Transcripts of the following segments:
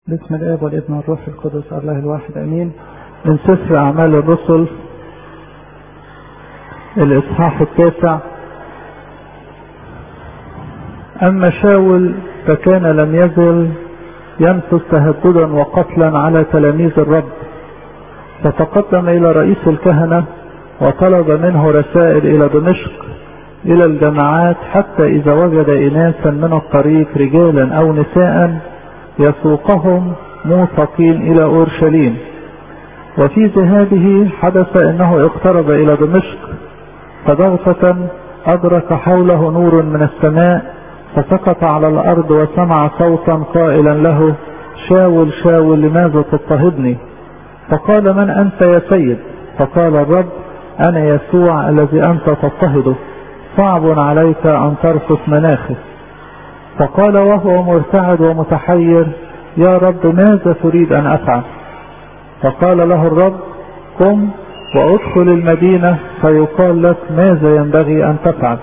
بسم الاب والابن والروح القدس الله الواحد امين من سفر اعمال الرسل الاصحاح التاسع اما شاول فكان لم يزل ينفذ تهددا وقتلا على تلاميذ الرب فتقدم الى رئيس الكهنه وطلب منه رسائل الى دمشق الى الجماعات حتى اذا وجد اناسا من الطريق رجالا او نساء يسوقهم موثقين الى اورشليم وفي ذهابه حدث انه اقترب الى دمشق فضغطة ادرك حوله نور من السماء فسقط على الارض وسمع صوتا قائلا له شاول شاول لماذا تضطهدني فقال من انت يا سيد فقال الرب انا يسوع الذي انت تضطهده صعب عليك ان ترفض مناخك فقال وهو مرتعد ومتحير يا رب ماذا تريد ان افعل فقال له الرب قم وادخل المدينة فيقال لك ماذا ينبغي ان تفعل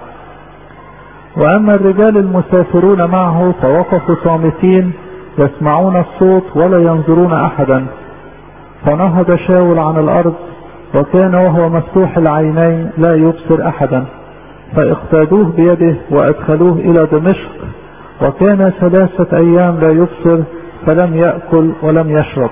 واما الرجال المسافرون معه فوقفوا صامتين يسمعون الصوت ولا ينظرون احدا فنهض شاول عن الارض وكان وهو مفتوح العينين لا يبصر احدا فاقتادوه بيده وادخلوه الى دمشق وكان ثلاثة ايام لا يبصر فلم يأكل ولم يشرب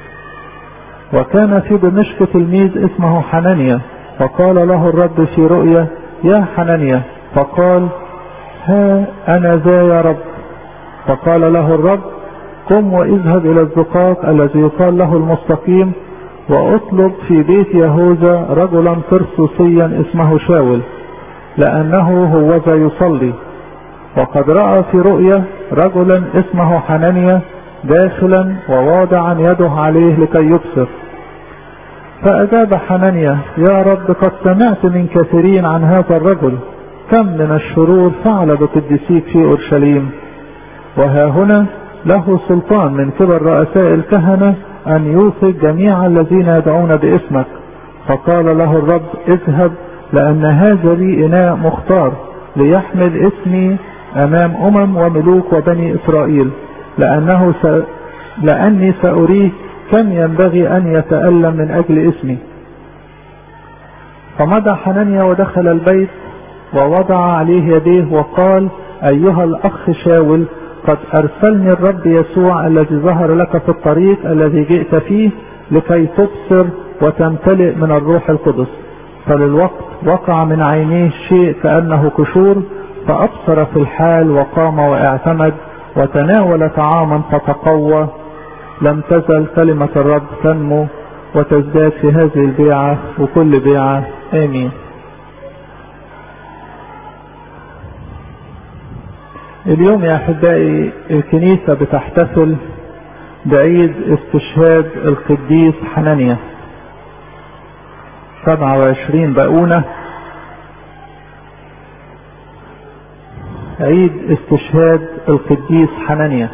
وكان في دمشق تلميذ اسمه حنانيا فقال له الرب في رؤيا يا حنانيا فقال ها انا ذا يا رب فقال له الرب قم واذهب الى الزقاق الذي يقال له المستقيم واطلب في بيت يهوذا رجلا ترسوسيا اسمه شاول لانه هوذا يصلي وقد رأى في رؤيا رجلا اسمه حنانيا داخلا وواضعا يده عليه لكي يبصر فأجاب حنانيا يا رب قد سمعت من كثيرين عن هذا الرجل كم من الشرور فعل بقدسيك في أورشليم وها هنا له سلطان من قبل رؤساء الكهنة أن يوثق جميع الذين يدعون باسمك فقال له الرب اذهب لأن هذا لي إناء مختار ليحمل اسمي أمام أمم وملوك وبني إسرائيل لأنه س... لأني سأريه كم ينبغي أن يتألم من أجل اسمي فمضى حنانيا ودخل البيت ووضع عليه يديه وقال أيها الأخ شاول قد أرسلني الرب يسوع الذي ظهر لك في الطريق الذي جئت فيه لكي تبصر وتمتلئ من الروح القدس فللوقت وقع من عينيه شيء كأنه كشور فأبصر في الحال وقام واعتمد وتناول طعاما فتقوى لم تزل كلمة الرب تنمو وتزداد في هذه البيعة وكل بيعة آمين اليوم يا أحبائي الكنيسة بتحتفل بعيد استشهاد القديس حنانيا 27 بقونة عيد استشهاد القديس حنانيا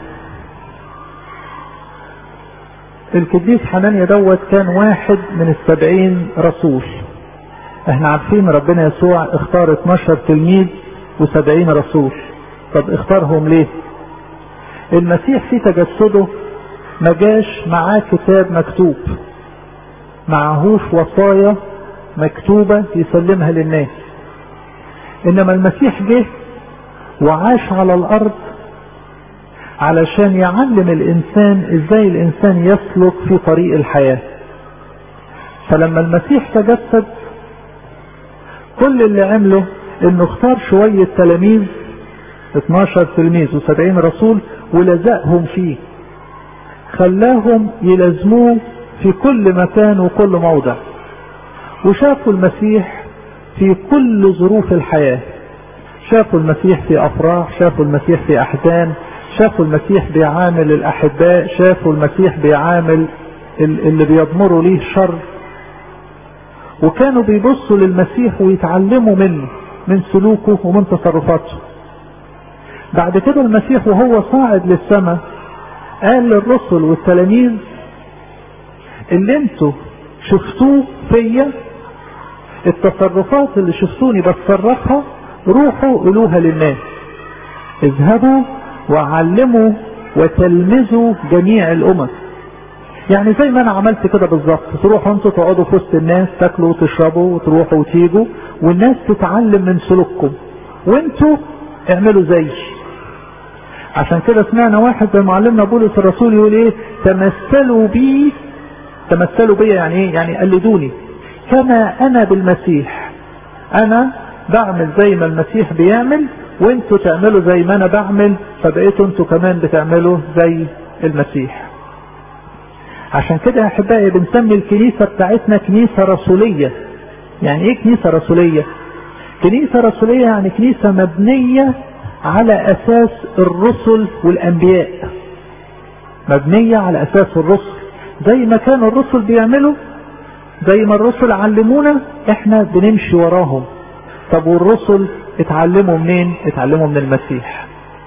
القديس حنانيا دوت كان واحد من السبعين رسول احنا عارفين ربنا يسوع اختار 12 تلميذ وسبعين رسول طب اختارهم ليه المسيح في تجسده ما جاش معاه كتاب مكتوب معهوش وصايا مكتوبة يسلمها للناس انما المسيح جه وعاش على الارض علشان يعلم الانسان ازاي الانسان يسلك في طريق الحياة فلما المسيح تجسد كل اللي عمله انه اختار شوية تلاميذ 12 تلميذ و70 رسول ولزقهم فيه خلاهم يلازموه في كل مكان وكل موضع وشافوا المسيح في كل ظروف الحياه شافوا المسيح في افراح شافوا المسيح في احزان شافوا المسيح بيعامل الاحباء شافوا المسيح بيعامل اللي بيضمروا ليه شر وكانوا بيبصوا للمسيح ويتعلموا منه من سلوكه ومن تصرفاته بعد كده المسيح وهو صاعد للسماء قال للرسل والتلاميذ اللي انتوا شفتوه فيا التصرفات اللي شفتوني بتصرفها روحوا قولوها للناس اذهبوا وعلموا وتلمذوا جميع الامم يعني زي ما انا عملت كده بالظبط تروحوا انتوا تقعدوا في وسط الناس تاكلوا وتشربوا وتروحوا وتيجوا والناس تتعلم من سلوككم وانتوا اعملوا زي عشان كده سمعنا واحد زي معلمنا بولس الرسول يقول ايه تمثلوا بي تمثلوا بي يعني ايه يعني قلدوني كما انا بالمسيح انا بعمل زي ما المسيح بيعمل وانتوا تعملوا زي ما انا بعمل فبقيتوا انتوا كمان بتعملوا زي المسيح عشان كده يا احبائي بنسمي الكنيسه بتاعتنا كنيسه رسوليه يعني ايه كنيسه رسوليه كنيسه رسوليه يعني كنيسه مبنيه على اساس الرسل والانبياء مبنيه على اساس الرسل زي ما كان الرسل بيعملوا زي ما الرسل علمونا احنا بنمشي وراهم طب والرسل اتعلموا منين اتعلموا من المسيح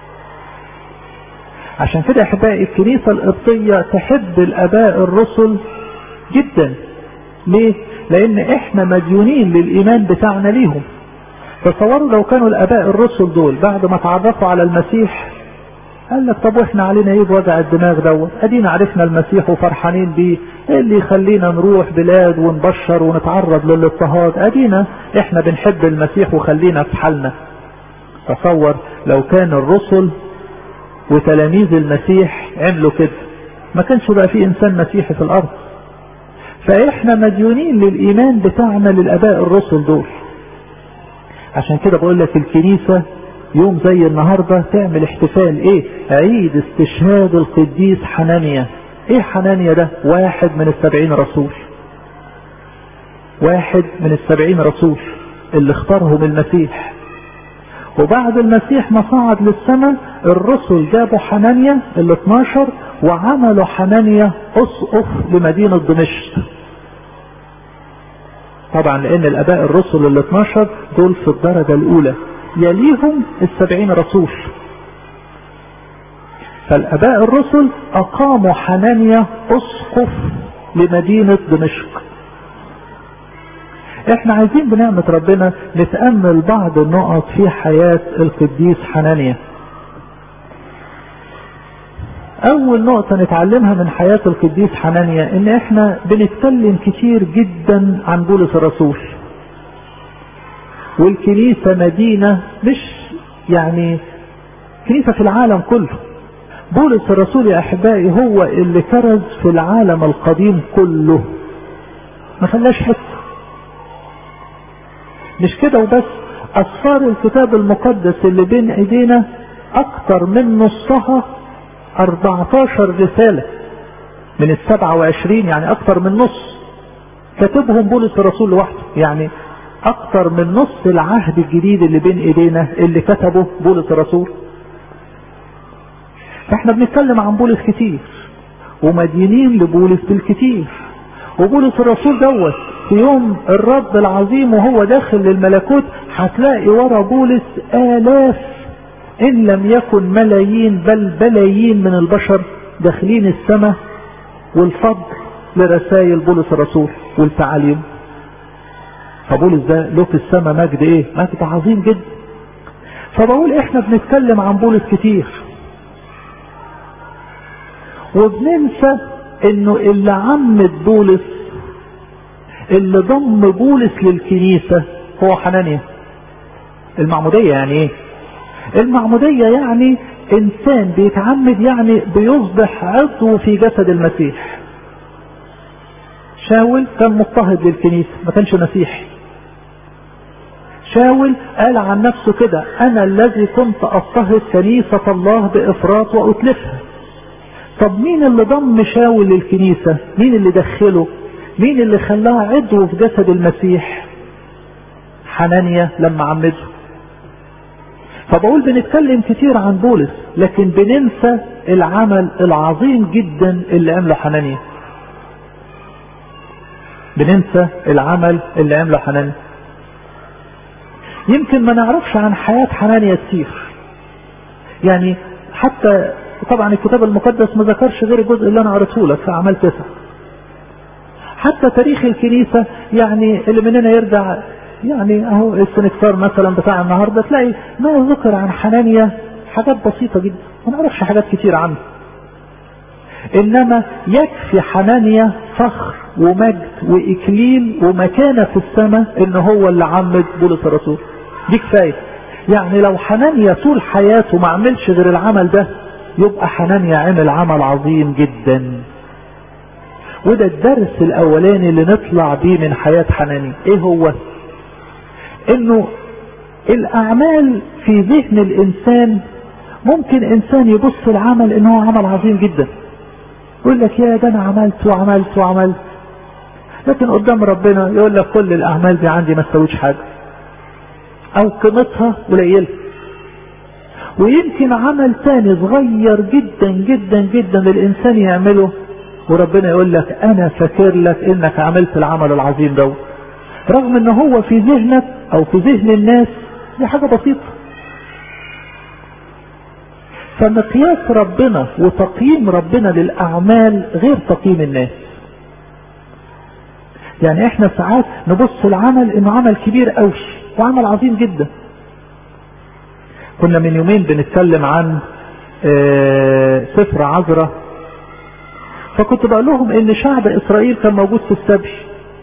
عشان كده احبائي الكنيسة القبطية تحب الاباء الرسل جدا ليه لان احنا مديونين للايمان بتاعنا ليهم تصوروا لو كانوا الاباء الرسل دول بعد ما تعرفوا على المسيح قال لك طب واحنا علينا ايه بوجع الدماغ دوت ادينا عرفنا المسيح وفرحانين بيه ايه اللي يخلينا نروح بلاد ونبشر ونتعرض للاضطهاد ادينا احنا بنحب المسيح وخلينا في حالنا تصور لو كان الرسل وتلاميذ المسيح عملوا كده ما كانش بقى في انسان مسيحي في الارض فاحنا مديونين للايمان بتاعنا للاباء الرسل دول عشان كده بقول لك الكنيسة يوم زي النهاردة تعمل احتفال ايه عيد استشهاد القديس حنانيا ايه حنانيا ده واحد من السبعين رسول واحد من السبعين رسول اللي اختارهم المسيح وبعد المسيح ما صعد للسماء الرسل جابوا حنانيا ال 12 وعملوا حنانيا اسقف لمدينة دمشق طبعا لان الاباء الرسل ال 12 دول في الدرجة الاولى يليهم السبعين رسول فالاباء الرسل اقاموا حنانيا اسقف لمدينة دمشق احنا عايزين بنعمة ربنا نتأمل بعض النقط في حياة القديس حنانيا اول نقطة نتعلمها من حياة القديس حنانيا ان احنا بنتكلم كتير جدا عن بولس الرسول والكنيسة مدينة مش يعني كنيسة في العالم كله بولس الرسول يا احبائي هو اللي كرز في العالم القديم كله ما خلاش حته مش كده وبس اسفار الكتاب المقدس اللي بين ايدينا اكتر من نصها 14 رسالة من السبعة وعشرين يعني اكتر من نص كتبهم بولس الرسول لوحده يعني اكتر من نص العهد الجديد اللي بين ايدينا اللي كتبه بولس الرسول فاحنا بنتكلم عن بولس كتير ومدينين لبولس بالكتير وبولس الرسول دوت في يوم الرب العظيم وهو داخل للملكوت هتلاقي ورا بولس آلاف إن لم يكن ملايين بل بلايين من البشر داخلين السماء والفضل لرسائل بولس الرسول والتعاليم فبولس ده له في السماء مجد ايه مجد عظيم جدا فبقول احنا بنتكلم عن بولس كتير وبننسى انه اللي عمد بولس اللي ضم بولس للكنيسة هو حنانيا المعمودية يعني ايه المعمودية يعني انسان بيتعمد يعني بيصبح عضو في جسد المسيح شاول كان مضطهد للكنيسة ما كانش مسيحي شاول قال عن نفسه كده انا الذي كنت اضطهد كنيسة الله بافراط واتلفها طب مين اللي ضم شاول للكنيسة مين اللي دخله مين اللي خلاه عضو في جسد المسيح حنانيا لما عمده فبقول بنتكلم كتير عن بولس لكن بننسى العمل العظيم جدا اللي عمله حنانيا بننسى العمل اللي عمله حنانيا يمكن ما نعرفش عن حياة حنانيا كتير يعني حتى طبعا الكتاب المقدس ما ذكرش غير الجزء اللي انا قريته لك في اعمال تسعه حتى تاريخ الكنيسة يعني اللي مننا يرجع يعني اهو السنكسار مثلا بتاع النهاردة تلاقي ما ذكر عن حنانيا حاجات بسيطة جدا ما نعرفش حاجات كتير عنه انما يكفي حنانيا فخر ومجد واكليل ومكانة في السماء ان هو اللي عمد بولس الرسول دي كفاية يعني لو حنانيا طول حياته ما عملش غير العمل ده يبقى حنانيا عمل عمل عظيم جدا وده الدرس الاولاني اللي نطلع بيه من حياة حنانيا ايه هو انه الاعمال في ذهن الانسان ممكن انسان يبص العمل ان هو عمل عظيم جدا يقول لك يا ده انا عملت وعملت وعملت لكن قدام ربنا يقول لك كل الاعمال دي عندي ما تسويش حاجه او قيمتها قليله ويمكن عمل تاني صغير جدا جدا جدا الانسان يعمله وربنا يقول لك انا فاكر لك انك عملت العمل العظيم ده رغم ان هو في ذهنك او في ذهن الناس دي حاجه بسيطه فمقياس ربنا وتقييم ربنا للاعمال غير تقييم الناس يعني احنا ساعات نبص العمل انه عمل كبير قوي وعمل عظيم جدا كنا من يومين بنتكلم عن اه سفر عذراء فكنت بقول لهم ان شعب اسرائيل كان موجود في السبي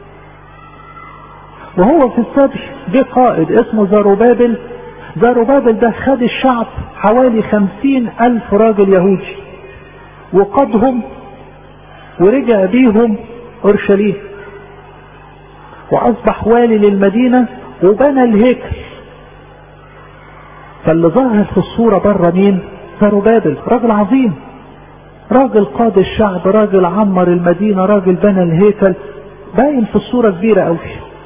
وهو في السبي جه قائد اسمه زاروبابل زاروبابل ده خد الشعب حوالي خمسين الف راجل يهودي وقادهم ورجع بيهم اورشليم واصبح والي للمدينة وبنى الهيكل فاللي ظاهر في الصورة بره مين زاروبابل راجل عظيم راجل قاد الشعب راجل عمر المدينة راجل بنى الهيكل باين في الصورة كبيرة قوي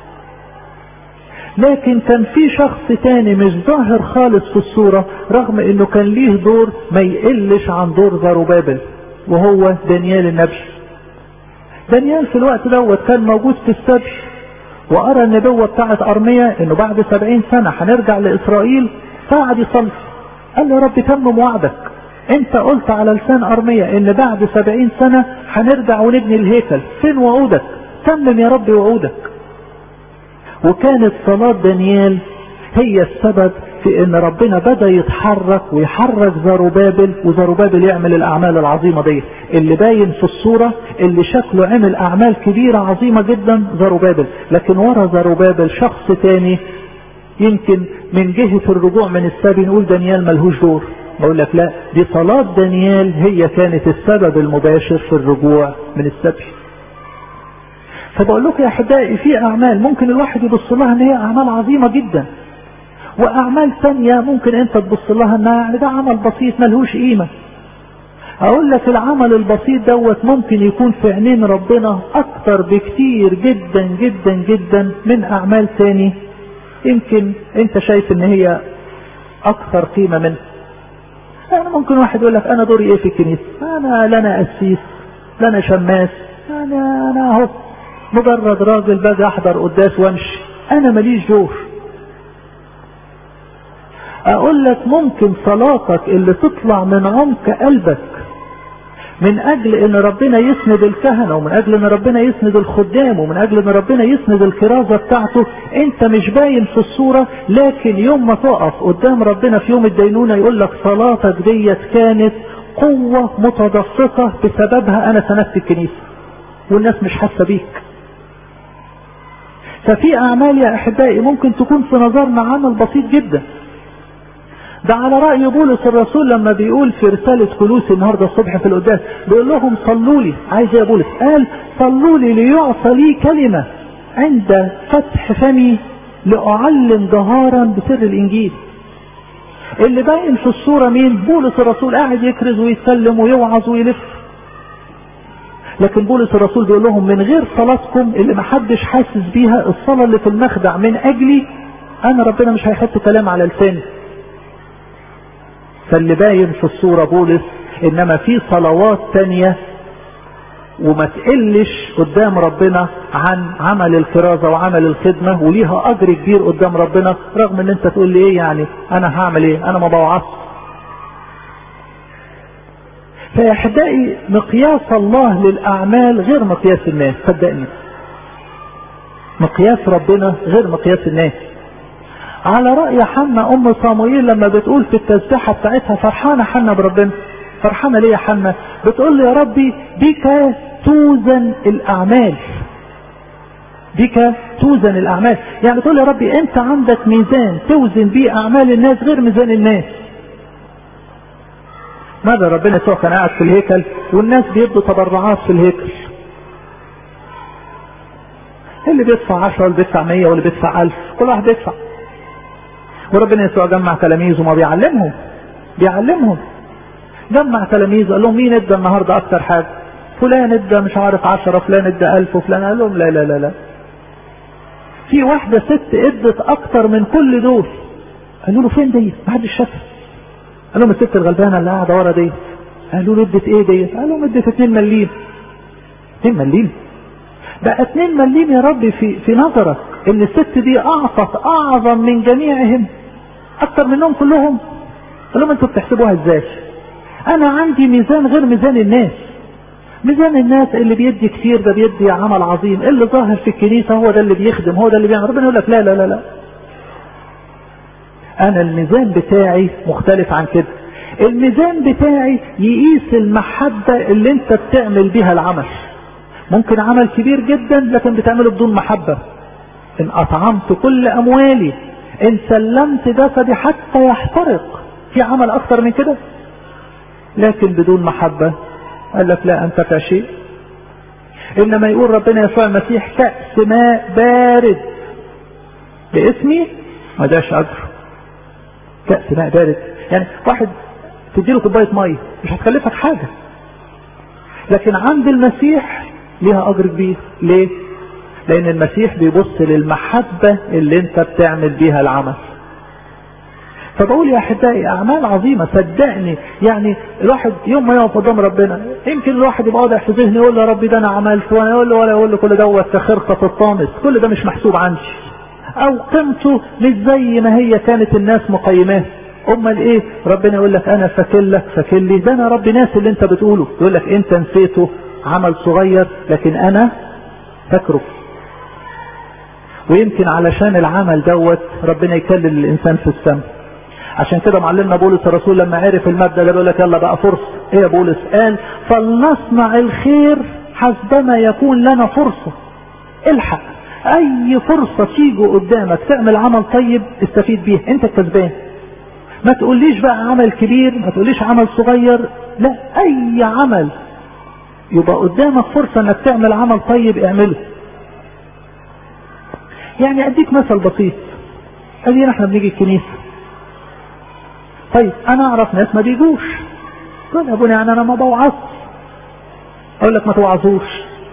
لكن كان في شخص تاني مش ظاهر خالص في الصورة رغم انه كان ليه دور ما يقلش عن دور زاروبابل وهو دانيال النبي دانيال في الوقت دوت كان موجود في السبي وقرا النبوة بتاعت ارميا انه بعد سبعين سنة هنرجع لاسرائيل فقعد يصلي قال له يا رب تمم وعدك انت قلت على لسان ارميا ان بعد سبعين سنة هنرجع ونبني الهيكل فين وعودك تمم يا رب وعودك وكانت صلاة دانيال هي السبب في ان ربنا بدأ يتحرك ويحرك زاروبابل وزاروبابل يعمل الاعمال العظيمة دي اللي باين في الصورة اللي شكله عمل اعمال كبيرة عظيمة جدا زاروبابل لكن ورا زاروبابل شخص تاني يمكن من جهة الرجوع من السبي نقول دانيال ملهوش دور اقول لك لا دي صلاة دانيال هي كانت السبب المباشر في الرجوع من السبي فبقول لكم يا احبائي في اعمال ممكن الواحد يبص لها ان هي اعمال عظيمه جدا واعمال ثانيه ممكن انت تبص لها انها يعني ده عمل بسيط ملهوش قيمه اقول لك العمل البسيط دوت ممكن يكون في عينين ربنا اكتر بكتير جدا جدا جدا من اعمال تاني يمكن انت شايف ان هي اكثر قيمه منه يعني ممكن واحد يقول لك انا دوري ايه في الكنيسه انا لا انا قسيس لا انا شماس انا انا اهو مجرد راجل باجي احضر قداس وامشي انا ماليش دور اقول لك ممكن صلاتك اللي تطلع من عمق قلبك من اجل ان ربنا يسند الكهنة ومن اجل ان ربنا يسند الخدام ومن اجل ان ربنا يسند الكرازة بتاعته انت مش باين في الصورة لكن يوم ما تقف قدام ربنا في يوم الدينونة يقول لك صلاتك ديت كانت قوة متدفقة بسببها انا سندت الكنيسة والناس مش حاسة بيك ففي اعمال يا احبائي ممكن تكون في نظرنا عمل بسيط جدا ده على رأي بولس الرسول لما بيقول في رسالة كلوس النهاردة الصبح في القداس بيقول لهم صلوا لي عايز يا بولس قال صلوا لي ليعطى لي كلمة عند فتح فمي لأعلم جهارا بسر الإنجيل اللي باين في الصورة مين بولس الرسول قاعد يكرز ويتكلم ويوعظ ويلف لكن بولس الرسول بيقول لهم من غير صلاتكم اللي محدش حاسس بيها الصلاة اللي في المخدع من أجلي أنا ربنا مش هيحط كلام على لساني فاللي باين في الصورة بولس انما في صلوات تانية وما تقلش قدام ربنا عن عمل الكرازة وعمل الخدمة وليها اجر كبير قدام ربنا رغم ان انت تقول لي ايه يعني انا هعمل ايه انا ما بوعظش فيا احبائي مقياس الله للاعمال غير مقياس الناس صدقني مقياس ربنا غير مقياس الناس على رأي حنا أم صاموئيل لما بتقول في التسبيحة بتاعتها فرحانة حنا بربنا فرحانة ليه يا حنا بتقول له يا ربي بك توزن الأعمال بك توزن الأعمال يعني بتقول يا ربي أنت عندك ميزان توزن بيه أعمال الناس غير ميزان الناس ماذا ربنا يسوع كان قاعد في الهيكل والناس بيدوا تبرعات في الهيكل اللي بيدفع 10 واللي بيدفع 100 واللي بيدفع 1000 كل واحد بيدفع وربنا يسوع جمع تلاميذه ما بيعلمهم بيعلمهم جمع تلاميذه قال لهم مين ادى النهارده اكتر حاجه فلان ادى مش عارف 10 فلان ادى 1000 وفلان قال لهم لا لا لا لا في واحده ست ادت اكتر من كل دول قالوا له فين دي ما حدش شافها قال لهم الست الغلبانه اللي قاعده ورا دي قالوا له ادت ايه دي قال لهم ادت 2 مليم 2 مليم بقى 2 مليم يا ربي في في نظرك ان الست دي اعطت اعظم من جميعهم اكتر منهم كلهم قال لهم انتوا بتحسبوها ازاي انا عندي ميزان غير ميزان الناس ميزان الناس اللي بيدي كتير ده بيدي عمل عظيم اللي ظاهر في الكنيسة هو ده اللي بيخدم هو ده اللي بيعمل ربنا يقول لك لا لا لا لا انا الميزان بتاعي مختلف عن كده الميزان بتاعي يقيس المحبة اللي انت بتعمل بيها العمل ممكن عمل كبير جدا لكن بتعمله بدون محبة ان اطعمت كل اموالي ان سلمت جسدي حتى يحترق في عمل اكتر من كده لكن بدون محبة قال لك لا انت شيء انما يقول ربنا يسوع المسيح كأس ماء بارد باسمي ما داش اجر كأس ماء بارد يعني واحد تديله كوباية مية مش هتكلفك حاجة لكن عند المسيح ليها اجر كبير ليه لان المسيح بيبص للمحبة اللي انت بتعمل بيها العمل فبقول يا احبائي اعمال عظيمة صدقني يعني الواحد يوم ما يقف قدام ربنا يمكن الواحد يبقى واضح في ذهنه يقول له يا ربي ده انا عملت وانا يقول له ولا يقول له كل دوت كخرقة الطامس كل ده مش محسوب عندي او قيمته مش زي ما هي كانت الناس مقيماه امال ايه ربنا يقول لك انا فاكلك فاكلي ده انا ربي ناس اللي انت بتقوله يقول لك انت نسيته عمل صغير لكن انا فاكره ويمكن علشان العمل دوت ربنا يكلل الانسان في السماء عشان كده معلمنا بولس الرسول لما عرف المبدا ده بيقول لك يلا بقى فرصه ايه يا بولس قال فلنصنع الخير حسبما يكون لنا فرصه الحق اي فرصه تيجي قدامك تعمل عمل طيب استفيد بيها انت الكسبان ما تقوليش بقى عمل كبير ما تقوليش عمل صغير لا اي عمل يبقى قدامك فرصه انك تعمل عمل طيب اعمله يعني اديك مثل بسيط ادينا احنا بنيجي الكنيسه طيب انا اعرف ناس ما بيجوش تقول يا ابونا يعني انا ما بوعظ اقول لك ما توعظوش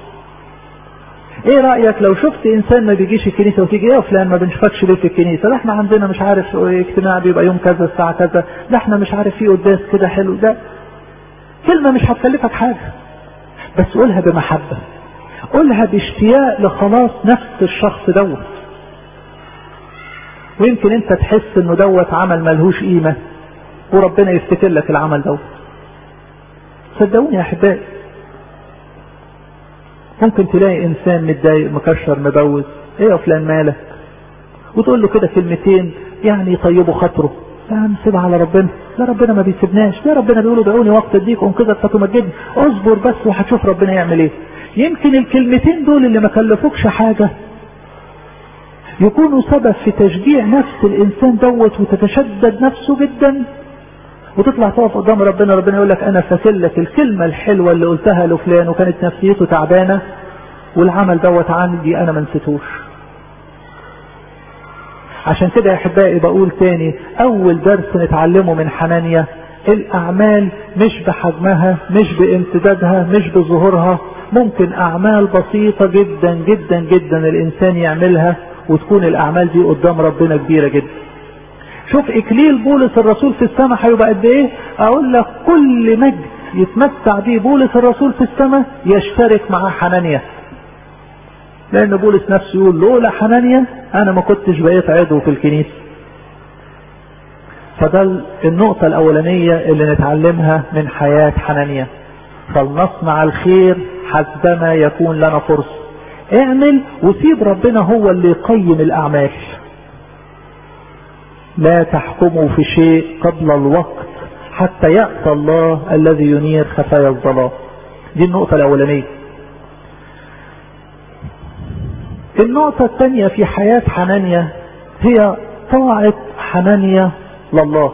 ايه رايك لو شفت انسان ما بيجيش الكنيسه وتيجي ايه يا فلان ما بنشوفكش ليه في الكنيسه ده احنا عندنا مش عارف اجتماع بيبقى يوم كذا الساعه كذا ده احنا مش عارف في قداس كده حلو ده كلمه مش هتكلفك حاجه بس قولها بمحبه قولها باشتياق لخلاص نفس الشخص دوت ويمكن انت تحس انه دوت عمل ملهوش قيمه وربنا يفتكر لك العمل دوت صدقوني يا احبائي ممكن تلاقي انسان متضايق مكشر مبوز ايه يا فلان مالك وتقول له كده كلمتين يعني يطيبوا خاطره يا عم سيبها على ربنا لا ربنا ما بيسيبناش لا ربنا بيقولوا دعوني وقت اديك انقذك فتمجدني اصبر بس وهتشوف ربنا يعمل ايه يمكن الكلمتين دول اللي ما كلفوكش حاجه يكونوا سبب في تشجيع نفس الانسان دوت وتتشدد نفسه جدا وتطلع تقف قدام ربنا ربنا يقول لك انا فاكر لك الكلمه الحلوه اللي قلتها لفلان وكانت نفسيته تعبانه والعمل دوت عندي انا ما نسيتوش عشان كده يا احبائي بقول تاني اول درس نتعلمه من حنانيا الاعمال مش بحجمها مش بامتدادها مش بظهورها ممكن اعمال بسيطه جدا جدا جدا الانسان يعملها وتكون الاعمال دي قدام ربنا كبيره جدا شوف اكليل بولس الرسول في السماء هيبقى قد ايه اقول لك كل مجد يتمتع به بولس الرسول في السماء يشترك مع حنانيا لان بولس نفسه يقول لولا حنانيا انا ما كنتش بقيت عضو في الكنيسه فده النقطة الأولانية اللي نتعلمها من حياة حنانيا فلنصنع الخير حسبما يكون لنا فرصة اعمل وسيب ربنا هو اللي يقيم الأعمال لا تحكموا في شيء قبل الوقت حتى يأتى الله الذي ينير خفايا الظلام دي النقطة الأولانية النقطة الثانية في حياة حنانيا هي طاعة حنانيا لله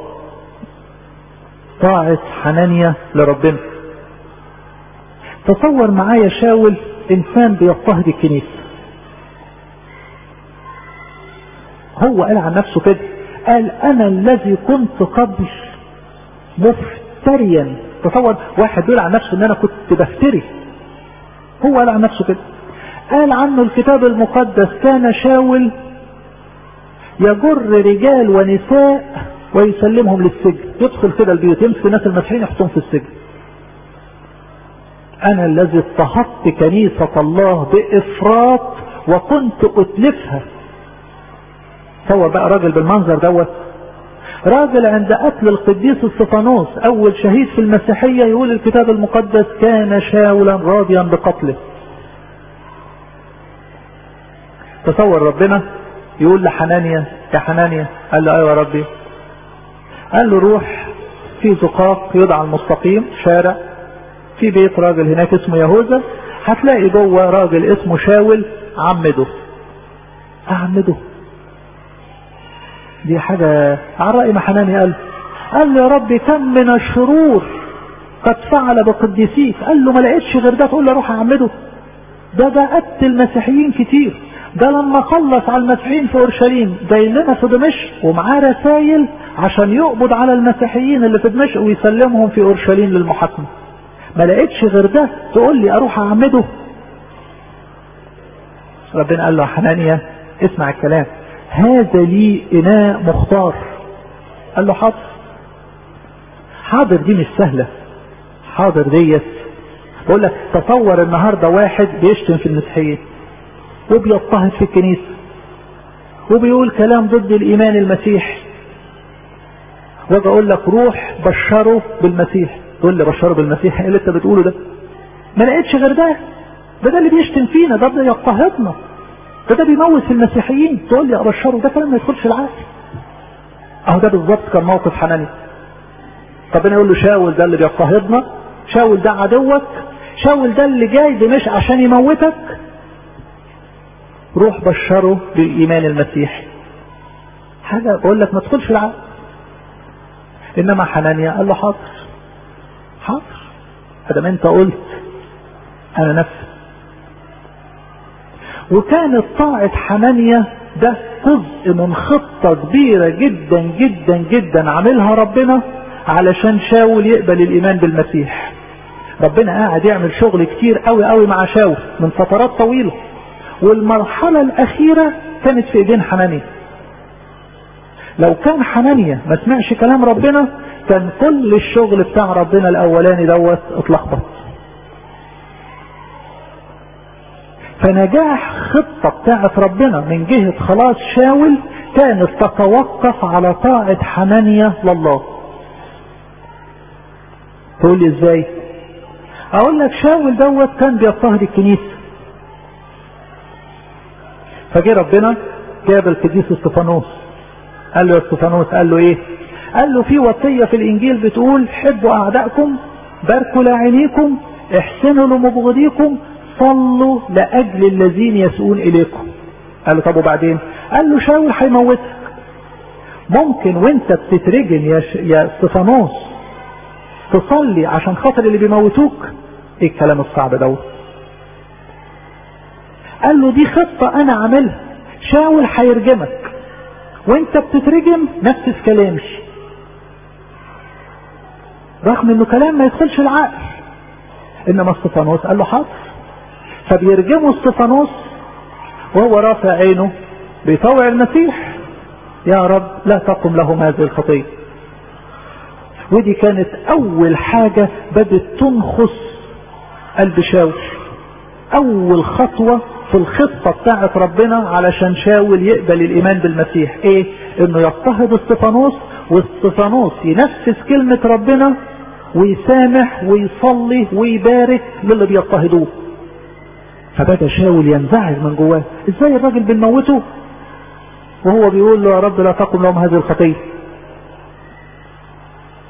طاعة حنانيا لربنا تصور معايا شاول انسان بيضطهد الكنيسة هو قال عن نفسه كده قال انا الذي كنت قبل مفتريا تصور واحد بيقول عن نفسه ان انا كنت بفتري هو قال عن نفسه كده قال عنه الكتاب المقدس كان شاول يجر رجال ونساء ويسلمهم للسجن يدخل كده البيوت يمسك الناس المسيحيين يحطهم في السجن انا الذي اضطهدت كنيسة الله بافراط وكنت اتلفها تصور بقى راجل بالمنظر دوت راجل عند قتل القديس استفانوس اول شهيد في المسيحية يقول الكتاب المقدس كان شاولا راضيا بقتله تصور ربنا يقول لحنانيا يا حنانيا قال له ايوه يا ربي قال له روح في زقاق يدعى المستقيم شارع في بيت راجل هناك اسمه يهوذا هتلاقي جوه راجل اسمه شاول عمده اعمده دي حاجة على رأي ما حناني قال قال له يا ربي كم من الشرور قد فعل بقديسيك قال له ما لقيتش غير ده تقول له روح اعمده ده ده قتل مسيحيين كتير ده لما خلص على المسيحيين في اورشليم جاي لنا في دمشق ومعاه رسايل عشان يقبض على المسيحيين اللي في دمشق ويسلمهم في اورشليم للمحاكمه ما لقيتش غير ده تقول لي اروح اعمده ربنا قال له يا حنانيا اسمع الكلام هذا لي اناء مختار قال له حاضر حاضر دي مش سهلة حاضر ديت بقول لك تصور النهاردة واحد بيشتم في المسيحيين وبيضطهد في الكنيسة وبيقول كلام ضد الايمان المسيحي واجي اقول لك روح بشره بالمسيح تقول لي بشره بالمسيح ايه اللي انت بتقوله ده ما لقيتش غير ده ده ده اللي بيشتم فينا ده ده يضطهدنا ده ده بيموت في المسيحيين تقول لي ابشره ده كلام ما يدخلش العقل اهو ده بالظبط كان موقف حناني ربنا يقول له شاول ده اللي بيضطهدنا شاول ده عدوك شاول ده اللي جاي دمشق عشان يموتك روح بشره بالايمان المسيحي حاجه بقول لك ما تدخلش العقل انما حنانيا قال له حاضر حاضر ادام انت قلت انا نفسي وكانت طاعة حنانيا ده جزء من خطة كبيرة جدا جدا جدا عاملها ربنا علشان شاول يقبل الايمان بالمسيح ربنا قاعد يعمل شغل كتير قوي قوي مع شاول من فترات طويلة والمرحلة الاخيرة كانت في ايدين حنانيا لو كان حنانيا ما سمعش كلام ربنا كان كل الشغل بتاع ربنا الاولاني دوت اتلخبط فنجاح خطة بتاعت ربنا من جهة خلاص شاول كانت تتوقف على طاعة حنانيا لله تقول لي ازاي اقول لك شاول دوت كان بيضطهد الكنيسة فجه ربنا جاب القديس استفانوس قال له يا استفانوس قال له ايه قال له في وصية في الانجيل بتقول حبوا اعدائكم باركوا لاعينيكم احسنوا لمبغضيكم صلوا لاجل الذين يسؤون اليكم قال له طب وبعدين قال له شاول هيموتك ممكن وانت بتترجم يا, ش... يا استفانوس تصلي عشان خاطر اللي بيموتوك ايه الكلام الصعب دوت قال له دي خطة انا عاملها شاول هيرجمك وانت بتترجم نفس كلامي رغم انه كلام ما يدخلش العقل انما استفانوس قال له حاضر فبيرجموا استفانوس وهو رافع عينه بيطوع المسيح يا رب لا تقم لهم هذه الخطيه ودي كانت اول حاجة بدت تنخص قلب شاول اول خطوة في الخطة بتاعت ربنا علشان شاول يقبل الايمان بالمسيح ايه انه يضطهد استفانوس واستفانوس ينفذ كلمة ربنا ويسامح ويصلي ويبارك للي بيضطهدوه فبدا شاول ينزعج من جواه ازاي الراجل بنموته وهو بيقول له يا رب لا تقم لهم هذه الخطيه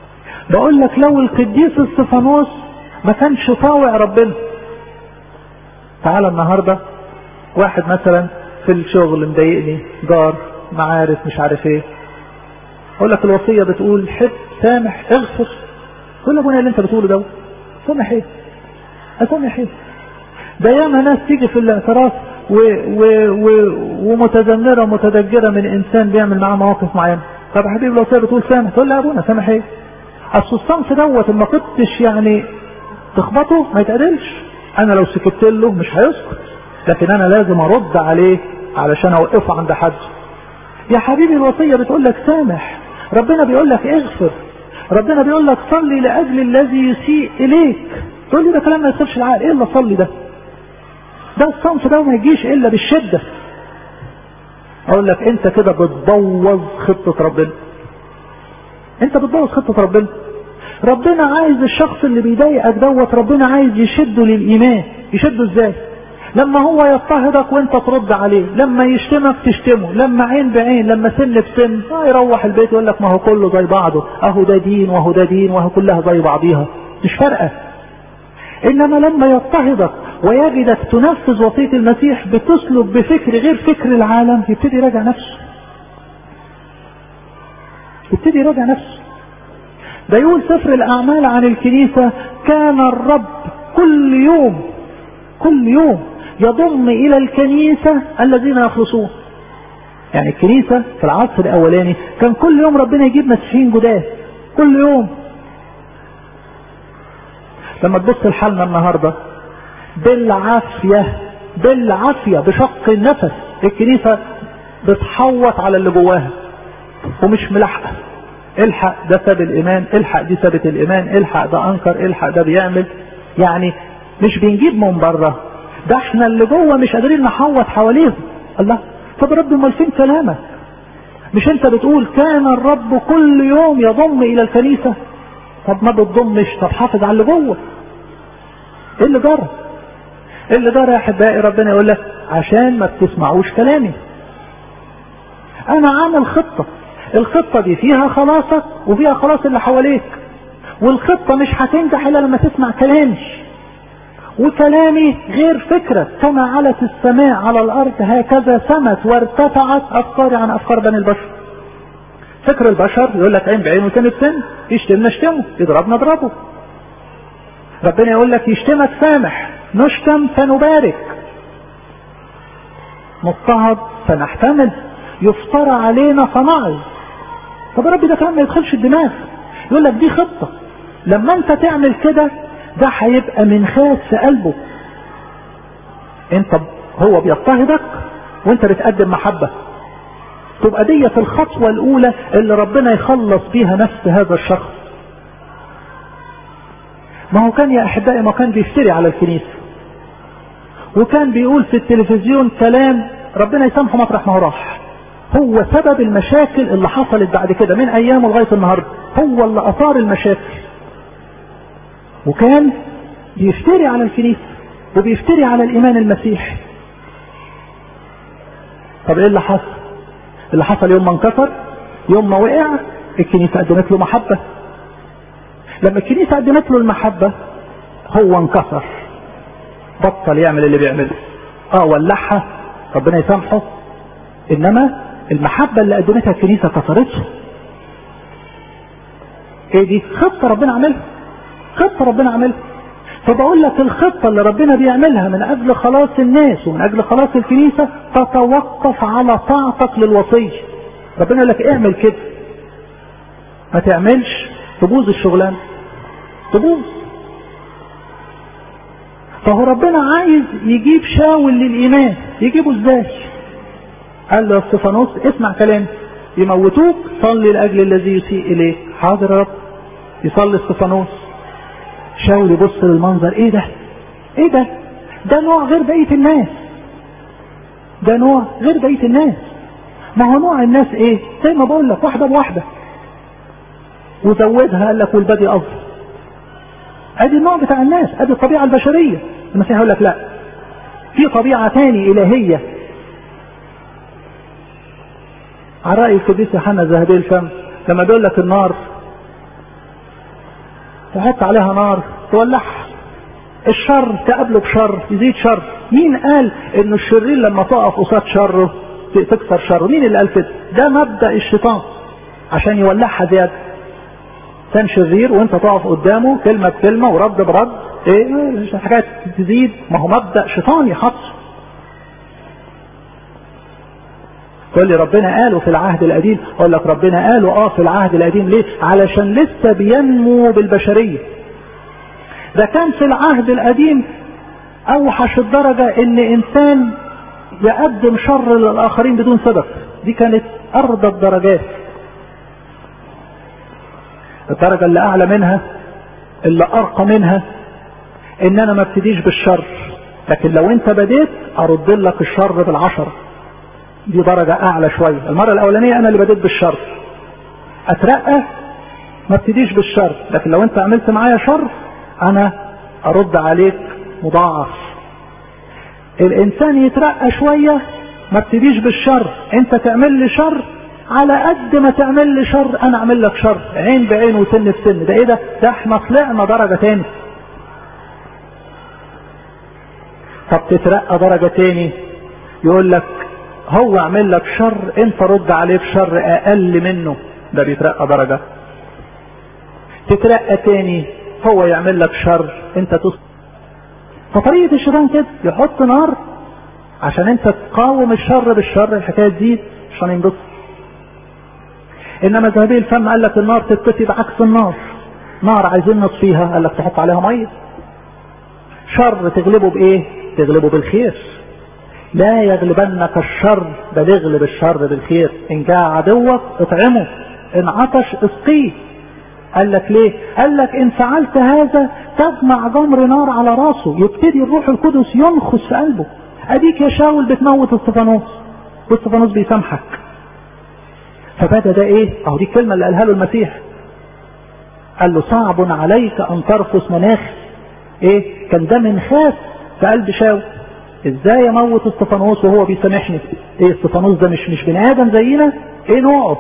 بقول لك لو القديس استفانوس ما كانش طاوع ربنا تعالى النهارده واحد مثلا في الشغل مضايقني جار معارف مش عارف ايه اقول لك الوصيه بتقول حب سامح اغفر كل ابونا اللي انت بتقوله ده سامح ايه اسامح ايه ده ياما ناس تيجي في الاعتراف و و و ومتذمره ومتدجره من انسان بيعمل معاه مواقف معينه طب يا حبيبي الوصيه بتقول سامح تقول له يا ابونا سامح ايه اصل الصنف دوت ما كنتش يعني تخبطه ما يتقدلش انا لو سكت له مش هيسكت لكن انا لازم ارد عليه علشان اوقفه عند حد يا حبيبي الوصية بتقول لك سامح ربنا بيقول لك اغفر ربنا بيقول لك صلي لاجل الذي يسيء اليك تقول لي ده كلام ما يصيرش العقل ايه اللي صلي ده ده الصنف ده ما يجيش الا بالشدة اقول لك انت كده بتبوظ خطة ربنا انت بتبوظ خطة ربنا ربنا عايز الشخص اللي بيضايقك دوت ربنا عايز يشده للايمان يشده ازاي لما هو يضطهدك وانت ترد عليه لما يشتمك تشتمه لما عين بعين لما سن بسن اه يروح البيت يقول لك ما هو كله زي بعضه اهو ده دين وهو ده دين وهو كلها زي بعضيها مش فارقه انما لما يضطهدك ويجدك تنفذ وصيه المسيح بتسلك بفكر غير فكر العالم يبتدي يراجع نفسه يبتدي يراجع نفسه ده يقول سفر الاعمال عن الكنيسه كان الرب كل يوم كل يوم يضم الى الكنيسة الذين يخلصون يعني الكنيسة في العصر الاولاني كان كل يوم ربنا يجيب مسيحيين جداد كل يوم لما تبص لحالنا النهاردة بالعافية بالعافية بشق النفس الكنيسة بتحوط على اللي جواها ومش ملاحقة الحق ده ساب الايمان الحق دي سابت الايمان الحق ده انكر الحق ده بيعمل يعني مش بنجيب من بره ده احنا اللي جوه مش قادرين نحوط حواليهم الله طب رب امال فين كلامك مش انت بتقول كان الرب كل يوم يضم الى الكنيسة طب ما بتضمش طب حافظ على اللي جوه ايه اللي جرى ايه اللي جرى يا احبائي ربنا يقول لك عشان ما بتسمعوش كلامي انا عامل خطة الخطة دي فيها خلاصك وفيها خلاص اللي حواليك والخطة مش هتنجح الا لما تسمع كلامي وكلامي غير فكرة كما علت السماء على الأرض هكذا سمت وارتفعت أفكاري عن أفكار بني البشر فكر البشر يقول لك عين بعين وسن بسن يشتمنا نشتمه يضربنا اضربه ربنا يقول لك يشتمك سامح نشتم فنبارك مضطهد فنحتمل يفترى علينا فنعظ طب يا رب ده كلام ما يدخلش الدماغ يقول لك دي خطة لما انت تعمل كده ده هيبقى من خاس في قلبه انت هو بيضطهدك وانت بتقدم محبة تبقى ديت الخطوة الاولى اللي ربنا يخلص بيها نفس هذا الشخص ما هو كان يا احبائي ما كان بيفتري على الكنيسة وكان بيقول في التلفزيون كلام ربنا يسامحه مطرح ما هو راح هو سبب المشاكل اللي حصلت بعد كده من ايامه لغاية النهاردة هو اللي اثار المشاكل وكان بيفتري على الكنيسة وبيفتري على الإيمان المسيحي طب إيه اللي حصل؟ اللي حصل يوم ما انكسر يوم ما وقع الكنيسة قدمت له محبة لما الكنيسة قدمت له المحبة هو انكسر بطل يعمل اللي بيعمله اه ولعها ربنا يسامحه انما المحبة اللي قدمتها الكنيسة كسرته ايه دي خطة ربنا عملها خطة ربنا عملها فبقول لك الخطة اللي ربنا بيعملها من أجل خلاص الناس ومن أجل خلاص الكنيسة تتوقف على طاعتك للوصية ربنا يقول لك اعمل كده ما تعملش تبوظ الشغلانة تبوظ فهو ربنا عايز يجيب شاول للإيمان يجيبه ازاي قال له استفانوس اسمع كلامي يموتوك صلي لأجل الذي يسيء إليك حاضر يا رب يصلي استفانوس شاول يبص للمنظر ايه ده ايه ده ده نوع غير بقية الناس ده نوع غير بقية الناس ما هو نوع الناس ايه زي ما بقول لك واحدة بواحدة وزودها قال لك والبادي افضل ادي النوع بتاع الناس ادي الطبيعة البشرية المسيح يقول لك لا في طبيعة تاني الهية على رأي القديس يوحنا ذهبي الفم لما بيقول لك النار تحط عليها نار تولعها الشر تقابله بشر يزيد شر مين قال ان الشرير لما تقف قصاد شره تكسر شره مين اللي قال كده ده مبدا الشيطان عشان يولعها زياده كان شرير وانت تقف قدامه كلمه بكلمه ورد برد ايه حاجات تزيد ما هو مبدا شيطاني حطه تقول لي ربنا قاله في العهد القديم اقول لك ربنا قاله اه في العهد القديم ليه علشان لسه بينمو بالبشريه ده كان في العهد القديم اوحش الدرجة ان انسان يقدم شر للاخرين بدون سبب دي كانت ارضى الدرجات الدرجة اللي اعلى منها اللي ارقى منها ان انا ما ابتديش بالشر لكن لو انت بديت ارد لك الشر بالعشرة دي درجة اعلى شوية المرة الاولانية انا اللي بديت بالشر اترقى ما ابتديش بالشر لكن لو انت عملت معايا شر انا ارد عليك مضاعف الانسان يترقى شوية ما ابتديش بالشر انت تعمل لي شر على قد ما تعمل لي شر انا اعمل لك شر عين بعين وسن بسن ده ايه ده ده احنا طلعنا درجة تاني طب تترقى درجة تاني يقول لك هو اعمل لك شر انت رد عليه بشر اقل منه ده بيترقى درجة تترقى تاني هو يعمل لك شر انت تص فطريقة الشيطان كده يحط نار عشان انت تقاوم الشر بالشر الحكاية تزيد عشان ينبسط انما ذهبي الفم قال لك النار تتطفي بعكس النار نار عايزين نطفيها قال لك تحط عليها ميه شر تغلبه بايه تغلبه بالخير لا يغلبنك الشر بل اغلب الشر بالخير ان جاء عدوك اطعمه ان عطش اسقيه قال لك ليه قال لك ان فعلت هذا تجمع جمر نار على راسه يبتدي الروح القدس ينخس في قلبه اديك يا شاول بتموت استفانوس واستفانوس بيسامحك فبدا ده ايه اهو دي الكلمه اللي قالها له المسيح قال له صعب عليك ان ترفس مناخ ايه كان ده منخاس في قلب شاول ازاي اموت استفانوس وهو بيسامحني ايه استفانوس ده مش مش بني ادم زينا ايه نوعه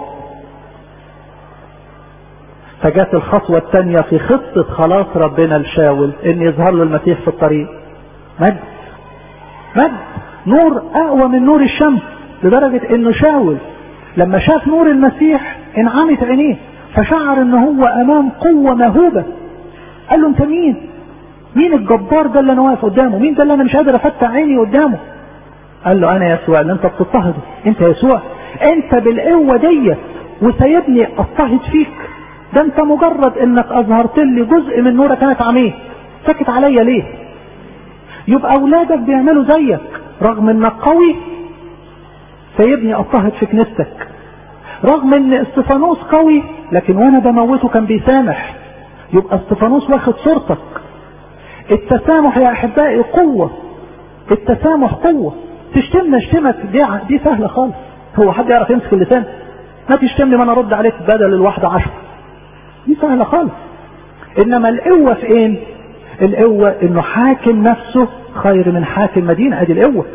فجت الخطوة الثانية في خطة خلاص ربنا لشاول ان يظهر له المسيح في الطريق مجد مجد نور اقوى من نور الشمس لدرجة انه شاول لما شاف نور المسيح انعمت عينيه فشعر ان هو امام قوة مهوبة قال له انت مين مين الجبار ده اللي انا واقف قدامه مين ده اللي انا مش قادر افتح عيني قدامه قال له انا يسوع اللي انت بتضطهده انت يسوع انت بالقوة ديت وسايبني اضطهد فيك ده انت مجرد انك اظهرت لي جزء من نورك انا عميه سكت عليا ليه يبقى اولادك بيعملوا زيك رغم انك قوي سايبني اضطهد في كنيستك رغم ان استفانوس قوي لكن وانا بموته كان بيسامح يبقى استفانوس واخد صورتك التسامح يا احبائي قوة التسامح قوة تشتمنا اشتمك دي دي سهلة خالص هو حد يعرف يمسك اللسان ما تشتمني ما انا ارد عليك بدل الواحدة عشر دي سهلة خالص انما القوة في ايه القوة انه حاكم نفسه خير من حاكم مدينة ادي القوة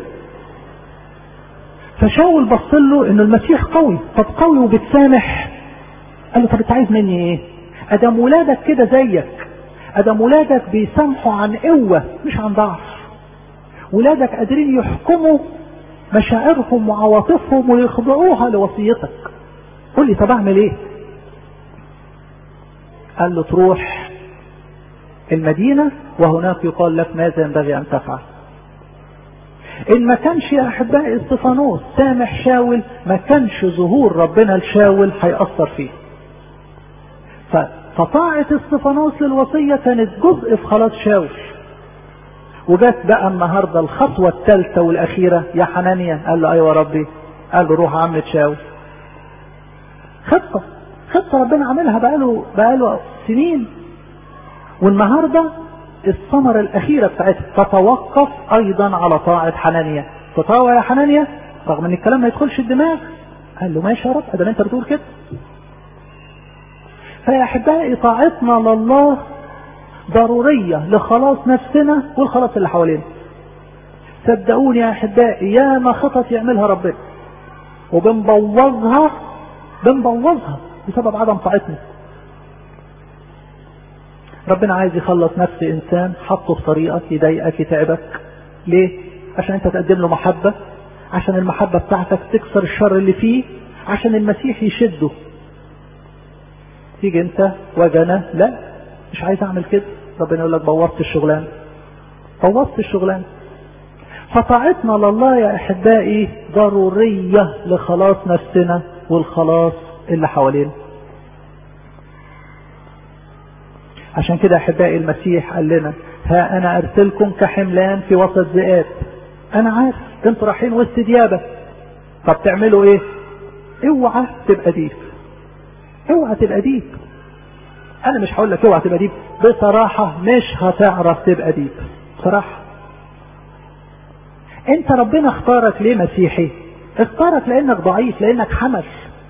فشاول بص له انه المسيح قوي طب قوي وبتسامح قال له طب انت عايز مني ايه ادم ولادك كده زيك ادم ولادك بيسامحوا عن قوة مش عن ضعف ولادك قادرين يحكموا مشاعرهم وعواطفهم ويخضعوها لوصيتك قول لي طب اعمل ايه قال له تروح المدينة وهناك يقال لك ماذا ينبغي ان تفعل ان ما كانش يا احبائي استفانوس سامح شاول ما كانش ظهور ربنا لشاول هيأثر فيه فطاعة استفانوس للوصية كانت جزء في خلاص شاول وجت بقى النهاردة الخطوة الثالثة والأخيرة يا حنانيا قال له أيوة ربي قال له روح عمة شاول خطة خطة ربنا عاملها بقاله بقاله سنين والنهاردة الثمرة الأخيرة بتاعتها تتوقف أيضا على طاعة حنانيا تطاوع يا حنانيا رغم ان الكلام ما يدخلش الدماغ قال له ماشي يا رب ادام انت بتقول كده فيا احبائي طاعتنا لله ضرورية لخلاص نفسنا والخلاص اللي حوالينا صدقوني يا احبائي يا ما خطط يعملها ربنا وبنبوظها بنبوظها بسبب عدم طاعتنا ربنا عايز يخلص نفس انسان حطه في طريقك يضايقك يتعبك ليه عشان انت تقدم له محبة عشان المحبة بتاعتك تكسر الشر اللي فيه عشان المسيح يشده تيجي انت وجنا لا مش عايز اعمل كده ربنا يقول لك بوظت الشغلانه بوظت الشغلانه فطاعتنا لله يا احبائي ضروريه لخلاص نفسنا والخلاص اللي حوالينا عشان كده احبائي المسيح قال لنا ها انا ارسلكم كحملان في وسط ذئاب انا عارف انتوا رايحين وسط ديابه طب تعملوا ايه اوعى تبقى ديب اوعى تبقى ديب انا مش هقول لك اوعى تبقى ديب بصراحة مش هتعرف تبقى ديب بصراحة انت ربنا اختارك ليه مسيحي اختارك لانك ضعيف لانك حمل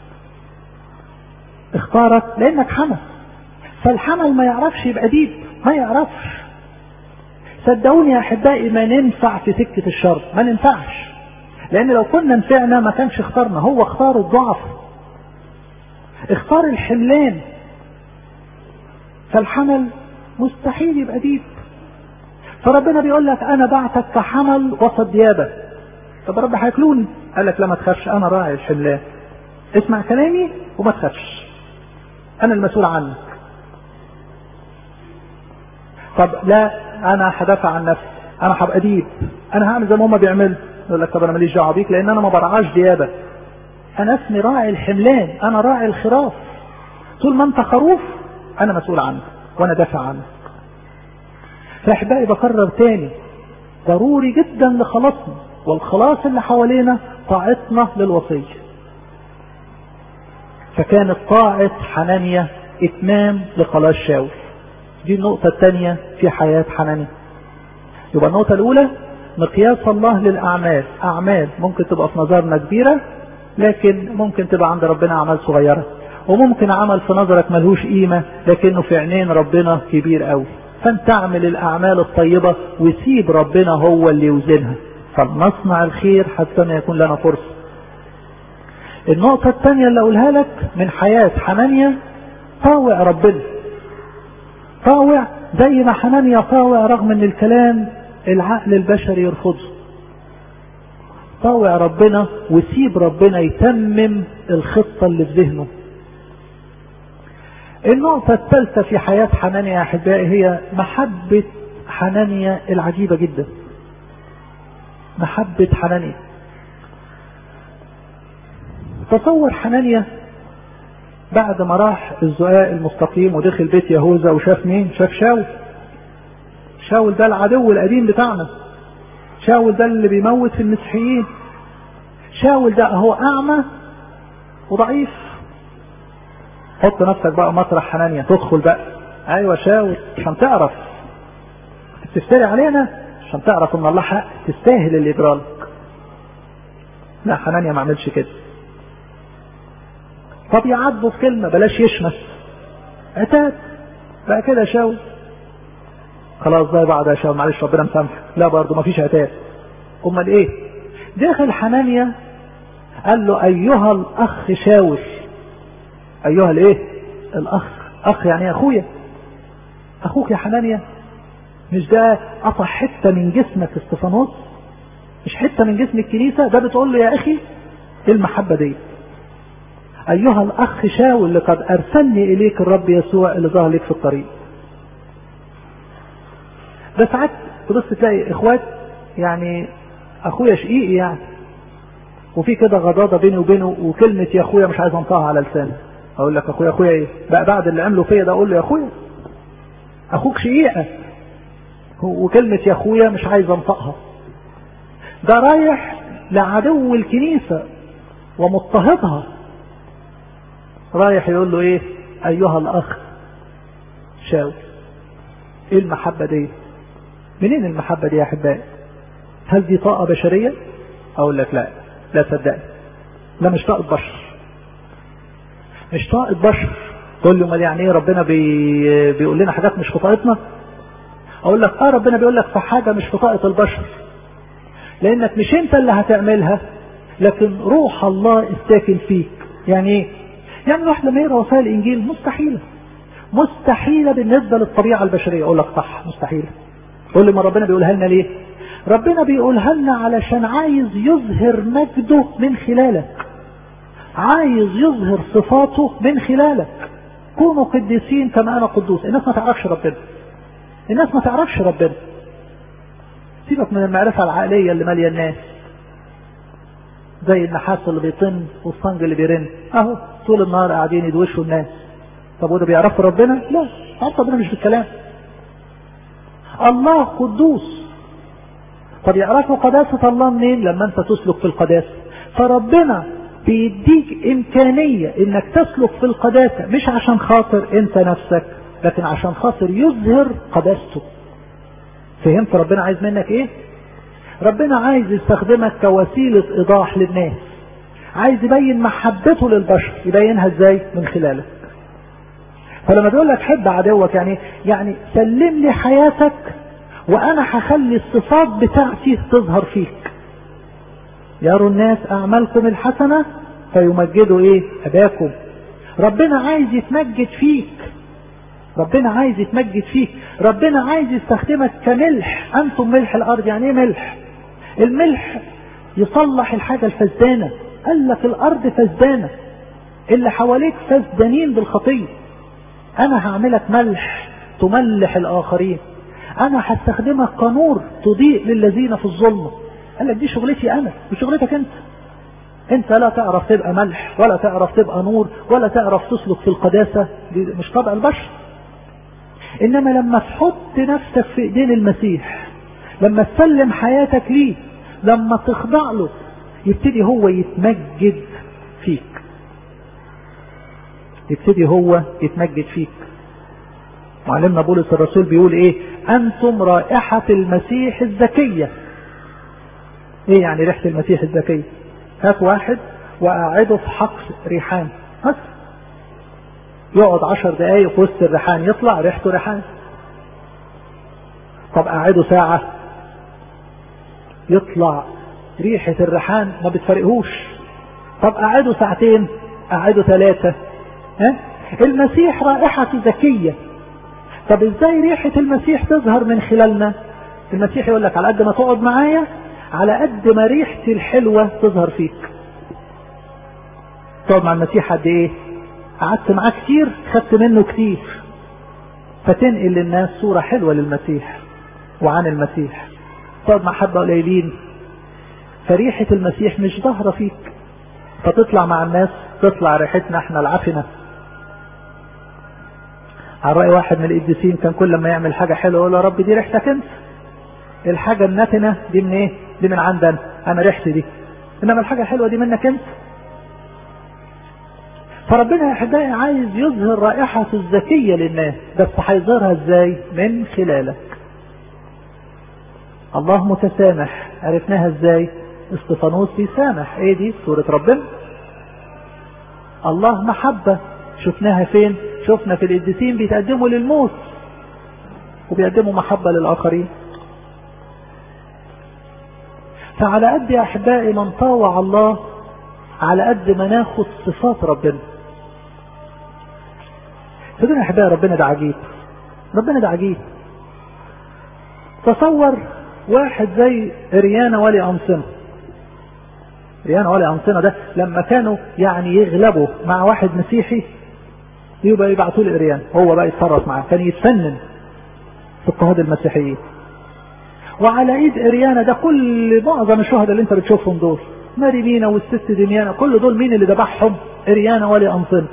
اختارك لانك حمل فالحمل ما يعرفش يبقى ديب ما يعرفش صدقوني يا احبائي ما ننفع في سكة الشر ما ننفعش لان لو كنا نفعنا ما كانش اختارنا هو اختار الضعف اختار الحملان فالحمل مستحيل يبقى ديب فربنا بيقول لك انا بعتك كحمل وسط ديابه طب رب هياكلوني قال لك لا ما تخافش انا راعي الحملان اسمع كلامي وما تخافش انا المسؤول عنك طب لا انا هدافع عن نفسي انا هبقى ديب انا هعمل زي ما هم بيعملوا يقول لك طب انا ماليش دعوه بيك لان انا ما برعاش ديابه انا اسمي راعي الحملان انا راعي الخراف طول ما انت خروف انا مسؤول عنك وانا دافع عنك فاحبائي بكرر تاني ضروري جدا لخلاصنا والخلاص اللي حوالينا طاعتنا للوصية فكانت طاعة حنانيا اتمام لخلاص شاول دي النقطة الثانية في حياة حنانيا يبقى النقطة الأولى مقياس الله للأعمال أعمال ممكن تبقى في نظرنا كبيرة لكن ممكن تبقى عند ربنا أعمال صغيرة وممكن عمل في نظرك ملهوش قيمة لكنه في عينين ربنا كبير قوي فانت اعمل الأعمال الطيبة وسيب ربنا هو اللي يوزنها فلنصنع الخير حتى ما يكون لنا فرصة النقطة الثانية اللي أقولها لك من حياة حنانيا طاوع ربنا طاوع زي ما حنانيا طاوع رغم ان الكلام العقل البشري يرفضه طاوع ربنا وسيب ربنا يتمم الخطة اللي في ذهنه النقطة الثالثة في حياة حنانيا يا أحبائي هي محبة حنانيا العجيبة جدا محبة حنانيا تصور حنانيا بعد ما راح الزقاق المستقيم ودخل بيت يهوذا وشاف مين شاف شاول شاول ده العدو القديم بتاعنا شاول ده اللي بيموت في المسيحيين شاول ده هو اعمى وضعيف حط نفسك بقى مطرح حنانيا تدخل بقى ايوه شاول عشان تعرف تفتري علينا عشان تعرف ان الله حق تستاهل اللي يجرالك لا حنانيا ما عملش كده طب يعاتبه في كلمه بلاش يشمس عتاب بقى كده شاول خلاص زي بعض يا شاول معلش ربنا مسامحك لا برضه ما فيش عتاب امال ايه داخل حنانيا قال له ايها الاخ شاول ايها الايه الاخ اخ يعني اخويا اخوك يا حنانيا مش ده قطع حته من جسمك استفانوس مش حته من جسم الكنيسه ده بتقول له يا اخي ايه المحبه دي ايها الاخ شاول لقد ارسلني اليك الرب يسوع اللي ظهر لك في الطريق ده ساعات تبص تلاقي اخوات يعني اخويا شقيقي يعني وفي كده غضاضه بيني وبينه وكلمه يا اخويا مش عايز انطقها على لساني اقول لك اخويا اخويا ايه بقى بعد اللي عمله فيا ده اقول له يا اخويا اخوك شقيقه وكلمه يا اخويا مش عايز انطقها ده رايح لعدو الكنيسه ومضطهدها رايح يقول له ايه ايها الاخ شاول ايه المحبه دي منين المحبه دي يا احبائي هل دي طاقه بشريه اقول لك لا لا صدقني لا مش طاقه بشر مش طاقه بشر تقول لي امال يعني ايه ربنا بي... بيقول لنا حاجات مش في طاقتنا اقول لك اه ربنا بيقول لك في حاجه مش في طاقه البشر لانك مش انت اللي هتعملها لكن روح الله الساكن فيك يعني ايه يعني الواحد لما يقرا وسائل الانجيل مستحيله مستحيلة بالنسبة للطبيعة البشرية اقول لك صح مستحيلة قول لي ما ربنا بيقولها لنا ليه ربنا بيقولها لنا علشان عايز يظهر مجده من خلالك عايز يظهر صفاته من خلالك كونوا قديسين كما انا قدوس الناس ما تعرفش ربنا الناس ما تعرفش ربنا سيبك من المعرفة العقلية اللي مالية الناس زي النحاس اللي بيطن والصنج اللي بيرن اهو طول النهار قاعدين يدوشوا الناس طب وده بيعرفوا ربنا لا عرف ربنا مش بالكلام الله قدوس طب يعرفوا قداسة الله منين لما انت تسلك في القداسة فربنا بيديك امكانية انك تسلك في القداسة مش عشان خاطر انت نفسك لكن عشان خاطر يظهر قداسته فهمت ربنا عايز منك ايه ربنا عايز يستخدمك كوسيلة ايضاح للناس عايز يبين محبته للبشر يبينها ازاي من خلالك فلما بيقول لك حب عدوك يعني يعني سلم لي حياتك وانا هخلي الصفات بتاعتي تظهر فيك يروا الناس اعمالكم الحسنة فيمجدوا ايه اباكم ربنا عايز يتمجد فيك ربنا عايز يتمجد فيك ربنا عايز يستخدمك كملح انتم ملح الارض يعني ايه ملح الملح يصلح الحاجة الفسدانة قال لك الارض فسدانة اللي حواليك فسدانين بالخطية انا هعملك ملح تملح الاخرين انا هستخدمك كنور تضيء للذين في الظلمة قال لك دي شغلتي انا وشغلتك انت انت لا تعرف تبقى ملح ولا تعرف تبقى نور ولا تعرف تسلك في القداسة دي مش طبع البشر انما لما تحط نفسك في ايدين المسيح لما تسلم حياتك ليه لما تخضع له يبتدي هو يتمجد فيك يبتدي هو يتمجد فيك معلمنا بولس الرسول بيقول ايه انتم رائحة المسيح الزكية ايه يعني ريحة المسيح الزكية هات واحد وقاعده في حقل ريحان بس يقعد عشر دقايق في وسط الريحان يطلع ريحته ريحان طب قاعده ساعة يطلع ريحة الريحان ما بتفرقهوش طب قاعده ساعتين قاعده ثلاثة ها المسيح رائحة ذكية طب ازاي ريحة المسيح تظهر من خلالنا المسيح يقول لك على قد ما تقعد معايا على قد ما ريحتي الحلوة تظهر فيك تقعد مع المسيح قد ايه قعدت معاه كتير خدت منه كتير فتنقل للناس صورة حلوة للمسيح وعن المسيح تقعد مع حبة قليلين فريحة المسيح مش ظاهرة فيك فتطلع مع الناس تطلع ريحتنا احنا العفنة على رأي واحد من القديسين كان كل ما يعمل حاجة حلوة يقول يا رب دي ريحتك انت الحاجة النتنة دي من ايه دي من عندنا انا ريحتي دي انما الحاجة الحلوة دي منك انت فربنا يا احبائي عايز يظهر رائحته الذكية للناس بس هيظهرها ازاي من خلالك الله متسامح عرفناها ازاي استفانوس بيسامح ايه دي سورة ربنا الله محبة شفناها فين شفنا في القديسين بيتقدموا للموت وبيقدموا محبة للآخرين فعلى قد يا أحبائي من طاوع الله على قد ما ناخد صفات ربنا فدون يا أحبائي ربنا ده عجيب ربنا ده عجيب تصور واحد زي ريانا ولي أنصنة ريانا ولي أنصنة ده لما كانوا يعني يغلبوا مع واحد مسيحي يبقى يبعتوا له اريان هو بقى يتصرف معاه كان يتفنن في اضطهاد المسيحيين وعلى ايد اريانا ده كل معظم الشهداء اللي انت بتشوفهم دول ماريلينا والست دميانا كل دول مين اللي ذبحهم اريانا ولي انصن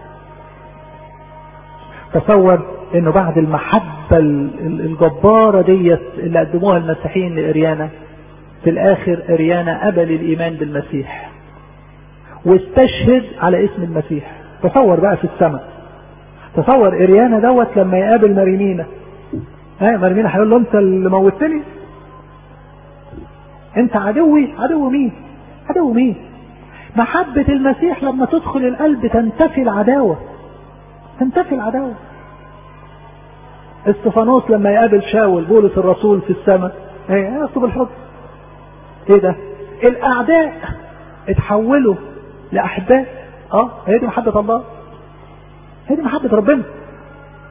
تصور انه بعد المحبة الجبارة ديت اللي قدموها المسيحيين لاريانا في الاخر اريانا قبل الايمان بالمسيح واستشهد على اسم المسيح تصور بقى في السماء تصور اريانا دوت لما يقابل مارينينا ها مارينينا هيقول له انت اللي موتني انت عدوي عدو مين عدو مين محبة المسيح لما تدخل القلب تنتفي العداوة تنتفي العداوة استفانوس لما يقابل شاول بولس الرسول في السماء ايه يكتب الحب ايه ده الاعداء اتحولوا لاحباء اه هي دي محبة الله هي دي محبة ربنا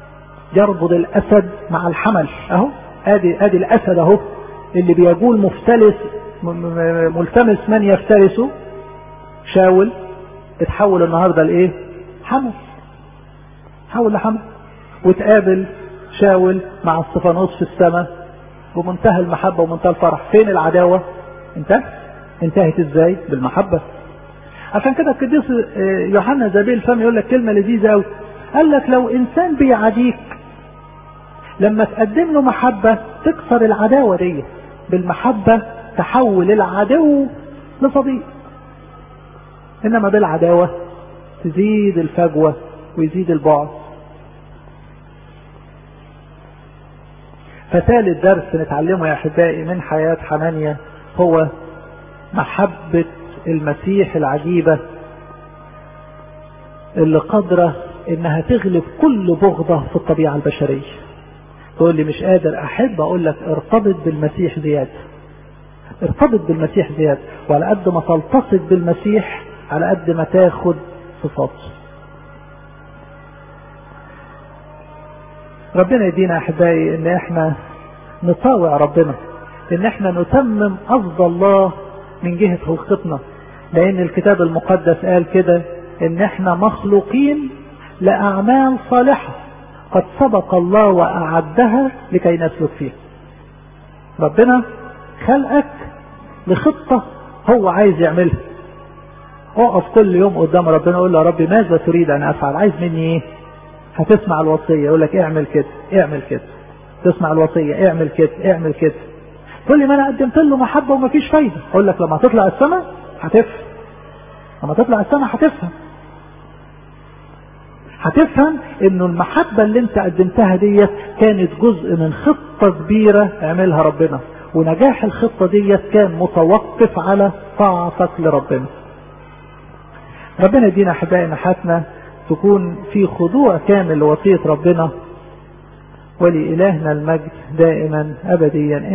يربط الاسد مع الحمل اهو ادي ادي الاسد اهو اللي بيقول مفترس ملتمس من يفترسه شاول اتحول النهارده لايه؟ حمل حول لحمل وتقابل شاول مع استفانوس في السماء بمنتهى المحبه ومنتهى الفرح فين العداوه؟ انتهت انتهت ازاي؟ بالمحبه عشان كده القديس يوحنا زبيل الفم يقول لك كلمه لذيذه قوي قال لك لو انسان بيعاديك لما تقدم له محبه تكسر العداوه دي بالمحبه تحول العدو لصديق انما بالعداوه تزيد الفجوه ويزيد البعد فثالث درس نتعلمه يا احبائي من حياه حنانيا هو محبه المسيح العجيبه اللي قادره انها تغلب كل بغضه في الطبيعه البشريه تقول لي مش قادر احب اقول لك ارتبط بالمسيح زياده ارتبط بالمسيح زياده وعلى قد ما تلتصق بالمسيح على قد ما تاخد صفاته ربنا يدينا احبائي ان احنا نطاوع ربنا ان احنا نتمم قصد الله من جهة خلقتنا لان الكتاب المقدس قال كده ان احنا مخلوقين لاعمال صالحة قد سبق الله واعدها لكي نسلك فيها ربنا خلقك لخطة هو عايز يعملها اقف كل يوم قدام ربنا قول له يا رب ماذا تريد ان افعل عايز مني ايه هتسمع الوصية يقول لك اعمل كده اعمل كده تسمع الوصية اعمل كده اعمل كده كل ما انا قدمت له محبة ومفيش فايدة اقول لك لما تطلع السماء هتفهم لما تطلع السماء هتفهم هتفهم انه المحبة اللي انت قدمتها ديت كانت جزء من خطة كبيرة عملها ربنا ونجاح الخطة ديت كان متوقف على طاعتك لربنا ربنا يدينا احبائي ان حياتنا تكون في خضوع كامل لوصية ربنا ولإلهنا المجد دائما أبديا